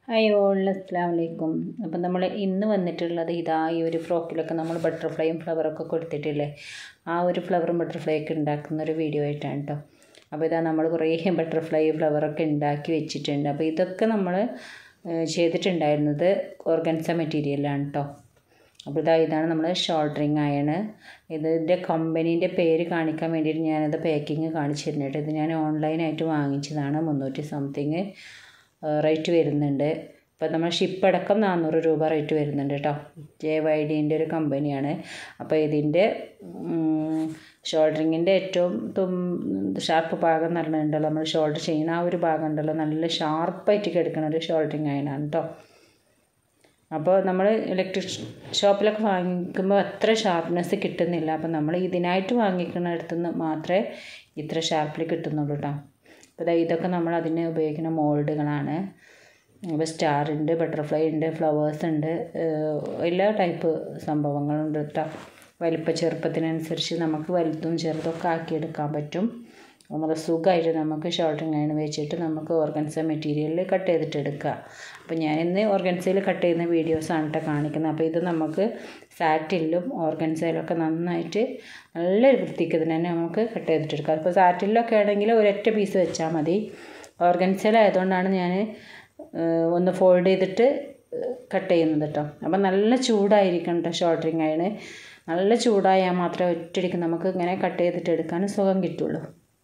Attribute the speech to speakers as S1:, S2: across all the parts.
S1: hi all അസ്സാം വലൈക്കും അപ്പം നമ്മൾ ഇന്ന് വന്നിട്ടുള്ളത് ഇതാ ഈ ഒരു ഫ്രോക്കിലൊക്കെ നമ്മൾ ബട്ടർഫ്ലൈയും ഫ്ലവറൊക്കെ കൊടുത്തിട്ടില്ലേ ആ ഒരു ഫ്ലവറും ബട്ടർഫ്ലൈ ഒക്കെ ഉണ്ടാക്കുന്ന ഒരു വീഡിയോ ആയിട്ടാണ് കേട്ടോ അപ്പോൾ ഇതാ നമ്മൾ കുറേ ബട്ടർഫ്ലൈ ഫ്ലവറൊക്കെ ഉണ്ടാക്കി വെച്ചിട്ടുണ്ട് അപ്പോൾ ഇതൊക്കെ നമ്മൾ ചെയ്തിട്ടുണ്ടായിരുന്നത് ഓർഗൻസ മെറ്റീരിയലാണ് കേട്ടോ അപ്പോൾ ഇതാ ഇതാണ് നമ്മൾ ഷോൾഡറിങ് അയണ് ഇതിൻ്റെ കമ്പനീൻ്റെ പേര് കാണിക്കാൻ വേണ്ടിയിട്ട് ഞാനത് പാക്കിങ് കാണിച്ചു തരുന്നുണ്ട് ഇത് ഞാൻ ഓൺലൈനായിട്ട് വാങ്ങിച്ചതാണ് മുന്നൂറ്റി സംതിങ് റേറ്റ് വരുന്നുണ്ട് ഇപ്പം നമ്മൾ ഷിപ്പ് അടക്കം നാനൂറ് രൂപ റേറ്റ് വരുന്നുണ്ട് കേട്ടോ ജെ വൈ ഡിൻ്റെ ഒരു കമ്പനിയാണ് അപ്പോൾ ഇതിൻ്റെ ഷോൾഡറിങ്ങിൻ്റെ ഏറ്റവും തും ഷാർപ്പ് ഭാഗം എന്ന് പറഞ്ഞിട്ടുണ്ടല്ലോ നമ്മൾ ഷോൾഡർ ചെയ്യുന്ന ആ ഒരു ഭാഗം ഉണ്ടല്ലോ നല്ല ഷാർപ്പായിട്ട് കിടക്കുന്ന ഒരു ഷോൾഡറിങ് ആയനാണ് കേട്ടോ അപ്പോൾ നമ്മൾ ഇലക്ട്രിക് ഷോപ്പിലൊക്കെ വാങ്ങിക്കുമ്പോൾ അത്ര ഷാർപ്നെസ് കിട്ടുന്നില്ല അപ്പോൾ നമ്മൾ ഇതിനായിട്ട് വാങ്ങിക്കുന്നിടത്തു നിന്ന് മാത്രമേ ഇത്ര ഷാർപ്പിൽ കിട്ടുന്നുള്ളൂ കേട്ടോ അപ്പോൾ ഇതൊക്കെ നമ്മൾ അതിന് ഉപയോഗിക്കുന്ന മോൾഡുകളാണ് അപ്പോൾ സ്റ്റാർ ഉണ്ട് ബട്ടർഫ്ലൈ ഉണ്ട് ഫ്ലവേഴ്സ് ഉണ്ട് എല്ലാ ടൈപ്പ് സംഭവങ്ങളുണ്ട് കേട്ടോ വലിപ്പ ചെറുപ്പത്തിനനുസരിച്ച് നമുക്ക് വലുതും ചെറുതൊക്കെ ആക്കിയെടുക്കാൻ പറ്റും നമ്മൾ സുഖമായിട്ട് നമുക്ക് ഷോൾഡറിങ് അയൺ വെച്ചിട്ട് നമുക്ക് ഓർഗൻസ മെറ്റീരിയലിൽ കട്ട് ചെയ്തിട്ട് എടുക്കുക അപ്പോൾ ഞാൻ ഇന്ന് ഓർഗൻസയിൽ കട്ട് ചെയ്യുന്ന വീഡിയോസാണ് കേട്ടോ കാണിക്കുന്നത് അപ്പോൾ ഇത് നമുക്ക് സാറ്റിലും ഓർഗൻസയിലൊക്കെ നന്നായിട്ട് നല്ലൊരു വൃത്തിക്ക് തന്നെ നമുക്ക് കട്ട് ചെയ്തിട്ട് എടുക്കാം അപ്പോൾ സാറ്റിലൊക്കെ ആണെങ്കിൽ ഒരൊറ്റ പീസ് വെച്ചാൽ മതി ഓർഗൻസയിലായതുകൊണ്ടാണ് ഞാൻ ഒന്ന് ഫോൾഡ് ചെയ്തിട്ട് കട്ട് ചെയ്യുന്നത് കേട്ടോ അപ്പോൾ നല്ല ചൂടായിരിക്കണം കേട്ടോ ഷോൾഡറിങ് അയൺ നല്ല ചൂടായാൽ മാത്രമേ ഒറ്റയടിക്ക് നമുക്ക് ഇങ്ങനെ കട്ട് ചെയ്തിട്ട് എടുക്കാൻ സുഖം കിട്ടുള്ളൂ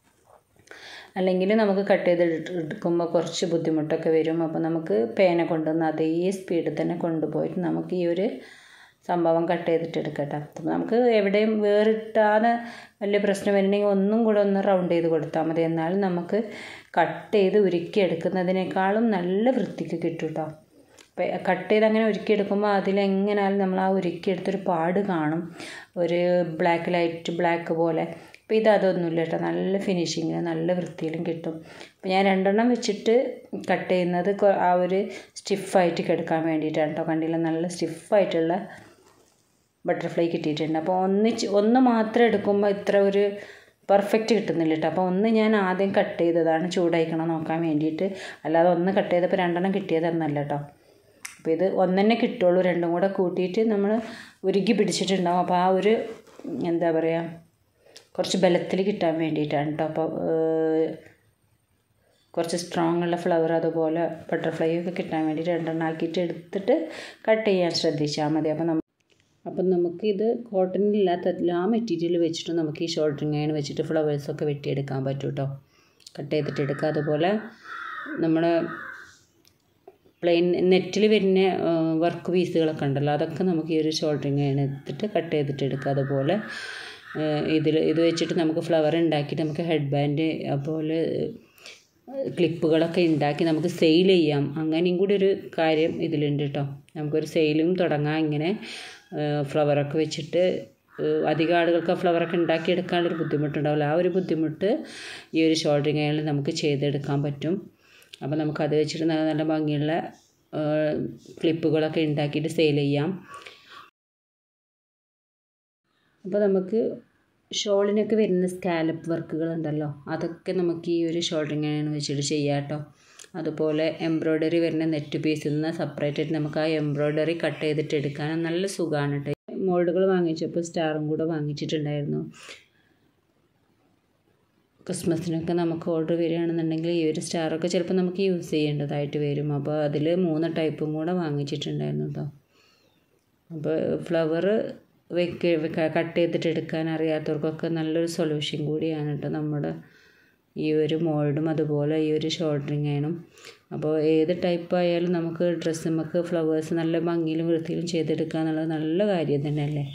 S1: അല്ലെങ്കിൽ നമുക്ക് കട്ട് ചെയ്ത് എടുക്കുമ്പോൾ കുറച്ച് ബുദ്ധിമുട്ടൊക്കെ വരും അപ്പോൾ നമുക്ക് പേന കൊണ്ടുവന്ന് അതേ സ്പീഡിൽ തന്നെ കൊണ്ടുപോയിട്ട് നമുക്ക് ഈ ഒരു സംഭവം കട്ട് ചെയ്തിട്ട് എടുക്കട്ടെ അപ്പം നമുക്ക് എവിടെയും വേറിട്ടാതെ വലിയ പ്രശ്നം വരുന്നെങ്കിൽ ഒന്നും കൂടെ ഒന്ന് റൗണ്ട് ചെയ്ത് കൊടുത്താൽ മതി എന്നാലും നമുക്ക് കട്ട് ചെയ്ത് ഉരുക്കി എടുക്കുന്നതിനേക്കാളും നല്ല വൃത്തിക്ക് കിട്ടും കേട്ടോ അപ്പോൾ കട്ട് ചെയ്ത് അങ്ങനെ ഉരുക്കിയെടുക്കുമ്പോൾ അതിലെങ്ങനെയാലും നമ്മൾ ആ ഉരുക്കിയെടുത്തൊരു പാട് കാണും ഒരു ബ്ലാക്ക് ലൈറ്റ് ബ്ലാക്ക് പോലെ അപ്പോൾ ഇത് അതൊന്നുമില്ല കേട്ടോ നല്ല ഫിനിഷിങ് നല്ല വൃത്തിയിലും കിട്ടും അപ്പോൾ ഞാൻ രണ്ടെണ്ണം വെച്ചിട്ട് കട്ട് ചെയ്യുന്നത് ആ ഒരു സ്റ്റിഫായിട്ട് കിടക്കാൻ വേണ്ടിയിട്ടാണ് കേട്ടോ കണ്ടില്ല നല്ല സ്റ്റിഫായിട്ടുള്ള ബട്ടർഫ്ലൈ കിട്ടിയിട്ടുണ്ട് അപ്പോൾ ഒന്നിച്ച് ഒന്ന് മാത്രം എടുക്കുമ്പോൾ ഇത്ര ഒരു പെർഫെക്റ്റ് കിട്ടുന്നില്ല കേട്ടോ അപ്പോൾ ഒന്ന് ഞാൻ ആദ്യം കട്ട് ചെയ്തതാണ് ചൂടായിക്കണം നോക്കാൻ വേണ്ടിയിട്ട് അല്ലാതെ ഒന്ന് കട്ട് ചെയ്തപ്പോൾ രണ്ടെണ്ണം കിട്ടിയതെന്നല്ല കേട്ടോ അപ്പോൾ ഇത് ഒന്നെന്നെ കിട്ടുള്ളൂ രണ്ടും കൂടെ കൂട്ടിയിട്ട് നമ്മൾ ഉരുക്കി പിടിച്ചിട്ടുണ്ടാവും അപ്പോൾ ആ ഒരു എന്താ പറയുക കുറച്ച് ബലത്തിൽ കിട്ടാൻ വേണ്ടിയിട്ടാണ് കേട്ടോ അപ്പോൾ കുറച്ച് സ്ട്രോങ് ഉള്ള ഫ്ലവർ അതുപോലെ ബട്ടർഫ്ലൈ ഒക്കെ കിട്ടാൻ വേണ്ടിയിട്ട് രണ്ടെണ്ണം ആക്കിയിട്ട് എടുത്തിട്ട് കട്ട് ചെയ്യാൻ ശ്രദ്ധിച്ചാൽ മതി അപ്പോൾ നമ്മൾ അപ്പം നമുക്കിത് കോട്ടണിലില്ലാത്ത എല്ലാ മെറ്റീരിയൽ വെച്ചിട്ട് നമുക്ക് ഈ ഷോൾഡറിങ് അയൺ വെച്ചിട്ട് ഫ്ലവേഴ്സൊക്കെ വെട്ടിയെടുക്കാൻ പറ്റും കേട്ടോ കട്ട് ചെയ്തിട്ട് എടുക്കുക അതുപോലെ നമ്മുടെ പ്ലെയിൻ നെറ്റിൽ വരുന്ന വർക്ക് പീസുകളൊക്കെ ഉണ്ടല്ലോ അതൊക്കെ നമുക്ക് ഈ ഒരു ഷോൾഡറിങ് അയൺ എടുത്തിട്ട് കട്ട് ചെയ്തിട്ട് എടുക്കുക അതുപോലെ ഇതിൽ ഇത് വെച്ചിട്ട് നമുക്ക് ഫ്ലവർ ഉണ്ടാക്കിയിട്ട് നമുക്ക് ഹെഡ് ബാൻഡ് അതുപോലെ ക്ലിപ്പുകളൊക്കെ ഉണ്ടാക്കി നമുക്ക് സെയിൽ ചെയ്യാം അങ്ങനെയും കൂടി ഒരു കാര്യം ഇതിലുണ്ട് കേട്ടോ നമുക്കൊരു സെയിലും തുടങ്ങാം ഇങ്ങനെ ഫ്ലവറൊക്കെ വെച്ചിട്ട് അധികം ആളുകൾക്ക് ആ ഫ്ലവറൊക്കെ ഉണ്ടാക്കിയെടുക്കാനുള്ളൊരു ബുദ്ധിമുട്ടുണ്ടാവില്ല ആ ഒരു ബുദ്ധിമുട്ട് ഈ ഒരു ഷോൾഡറിങ് അയണിൽ നമുക്ക് ചെയ്തെടുക്കാൻ പറ്റും അപ്പോൾ നമുക്കത് വെച്ചിട്ട് നല്ല നല്ല ഭംഗിയുള്ള ക്ലിപ്പുകളൊക്കെ ഉണ്ടാക്കിയിട്ട് സെയിൽ ചെയ്യാം അപ്പോൾ നമുക്ക് ഷോളിനൊക്കെ വരുന്ന സ്കാലപ്പ് വർക്കുകളുണ്ടല്ലോ അതൊക്കെ നമുക്ക് ഈ ഒരു ഷോൾഡറിങ് അയൺ വെച്ചിട്ട് ചെയ്യാം കേട്ടോ അതുപോലെ എംബ്രോയ്ഡറി വരുന്ന നെറ്റ് പീസിൽ നിന്ന് സെപ്പറേറ്റ് ആയിട്ട് നമുക്ക് ആ എംബ്രോയ്ഡറി കട്ട് ചെയ്തിട്ട് എടുക്കാൻ നല്ല സുഖമാണ് കേട്ടോ മോൾഡുകൾ വാങ്ങിച്ചപ്പോൾ സ്റ്റാറും കൂടെ വാങ്ങിച്ചിട്ടുണ്ടായിരുന്നു ക്രിസ്മസിനൊക്കെ നമുക്ക് ഓർഡർ വരികയാണെന്നുണ്ടെങ്കിൽ ഈ ഒരു സ്റ്റാറൊക്കെ ചിലപ്പോൾ നമുക്ക് യൂസ് ചെയ്യേണ്ടതായിട്ട് വരും അപ്പോൾ അതിൽ മൂന്ന് ടൈപ്പും കൂടെ വാങ്ങിച്ചിട്ടുണ്ടായിരുന്നു കേട്ടോ അപ്പോൾ ഫ്ലവർ വെക്ക കട്ട് ചെയ്തിട്ട് എടുക്കാൻ അറിയാത്തവർക്കൊക്കെ നല്ലൊരു സൊല്യൂഷൻ കൂടിയാണ് കേട്ടോ നമ്മുടെ ഈ ഒരു മോൾഡും അതുപോലെ ഈ ഒരു ഷോൾഡറിങ് ആയാലും അപ്പോൾ ഏത് ടൈപ്പ് ആയാലും നമുക്ക് ഡ്രസ്സ് നമുക്ക് ഫ്ലവേഴ്സ് നല്ല ഭംഗിയിലും വൃത്തിയിലും ചെയ്തെടുക്കുക എന്നുള്ളത് നല്ല കാര്യം തന്നെയല്ലേ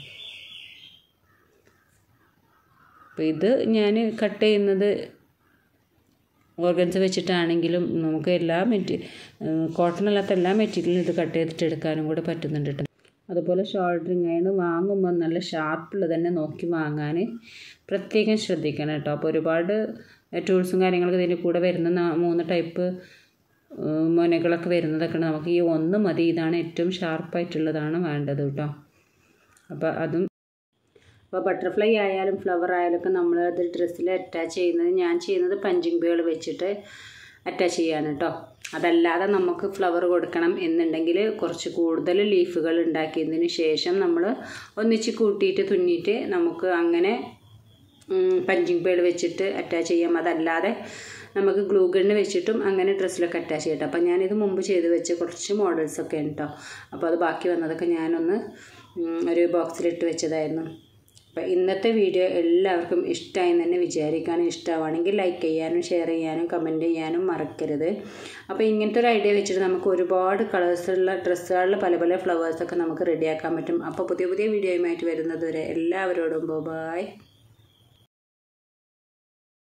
S1: അപ്പോൾ ഇത് ഞാൻ കട്ട് ചെയ്യുന്നത് ഓർഗൻസ് വെച്ചിട്ടാണെങ്കിലും നമുക്ക് എല്ലാ മെറ്റീ കോട്ടൺ അല്ലാത്ത എല്ലാ മെറ്റീരിയലും ഇത് കട്ട് ചെയ്തിട്ട് എടുക്കാനും കൂടെ പറ്റുന്നുണ്ട് കേട്ടോ അതുപോലെ ഷോൾഡറിങ് അയൺ വാങ്ങുമ്പോൾ നല്ല ഷാർപ്പിൽ തന്നെ നോക്കി വാങ്ങാൻ പ്രത്യേകം ശ്രദ്ധിക്കണം കേട്ടോ അപ്പോൾ ഒരുപാട് ടൂൾസും കാര്യങ്ങളൊക്കെ ഇതിൻ്റെ കൂടെ വരുന്ന മൂന്ന് ടൈപ്പ് മൊനകളൊക്കെ വരുന്നതൊക്കെ നമുക്ക് ഈ ഒന്ന് മതി ഇതാണ് ഏറ്റവും ഷാർപ്പായിട്ടുള്ളതാണ് വേണ്ടത് കേട്ടോ അപ്പോൾ അതും അപ്പോൾ ബട്ടർഫ്ലൈ ആയാലും ഫ്ലവർ ആയാലും ഒക്കെ നമ്മൾ അത് ഡ്രസ്സിൽ അറ്റാച്ച് ചെയ്യുന്നത് ഞാൻ ചെയ്യുന്നത് പഞ്ചിങ് ബേൾ വെച്ചിട്ട് അറ്റാച്ച് ചെയ്യാണ് കേട്ടോ അതല്ലാതെ നമുക്ക് ഫ്ലവർ കൊടുക്കണം എന്നുണ്ടെങ്കിൽ കുറച്ച് കൂടുതൽ ലീഫുകൾ ഉണ്ടാക്കിയതിന് ശേഷം നമ്മൾ ഒന്നിച്ച് കൂട്ടിയിട്ട് തുന്നിയിട്ട് നമുക്ക് അങ്ങനെ പഞ്ചിങ് പേഡ് വെച്ചിട്ട് അറ്റാച്ച് ചെയ്യാം അതല്ലാതെ നമുക്ക് ഗ്ലൂ ഗണ്ണ് വെച്ചിട്ടും അങ്ങനെ ഡ്രസ്സിലൊക്കെ അറ്റാച്ച് ചെയ്യട്ടോ അപ്പം ഞാനിത് മുമ്പ് ചെയ്ത് വെച്ച കുറച്ച് മോഡൽസൊക്കെ ഉണ്ട് കേട്ടോ അപ്പോൾ അത് ബാക്കി വന്നതൊക്കെ ഞാനൊന്ന് ഒരു ബോക്സിലിട്ട് വെച്ചതായിരുന്നു അപ്പോൾ ഇന്നത്തെ വീഡിയോ എല്ലാവർക്കും ഇഷ്ടമായി തന്നെ വിചാരിക്കാനും ഇഷ്ടമാണെങ്കിൽ ലൈക്ക് ചെയ്യാനും ഷെയർ ചെയ്യാനും കമൻറ്റ് ചെയ്യാനും മറക്കരുത് അപ്പോൾ ഇങ്ങനത്തെ ഒരു ഐഡിയ വെച്ചിട്ട് നമുക്ക് ഒരുപാട് കളേഴ്സുള്ള ഡ്രസ്സുകളിൽ പല പല ഫ്ലവേഴ്സൊക്കെ നമുക്ക് റെഡിയാക്കാൻ പറ്റും അപ്പോൾ പുതിയ പുതിയ വീഡിയോയുമായിട്ട് വരുന്നത് വരെ എല്ലാവരോടും ബൈ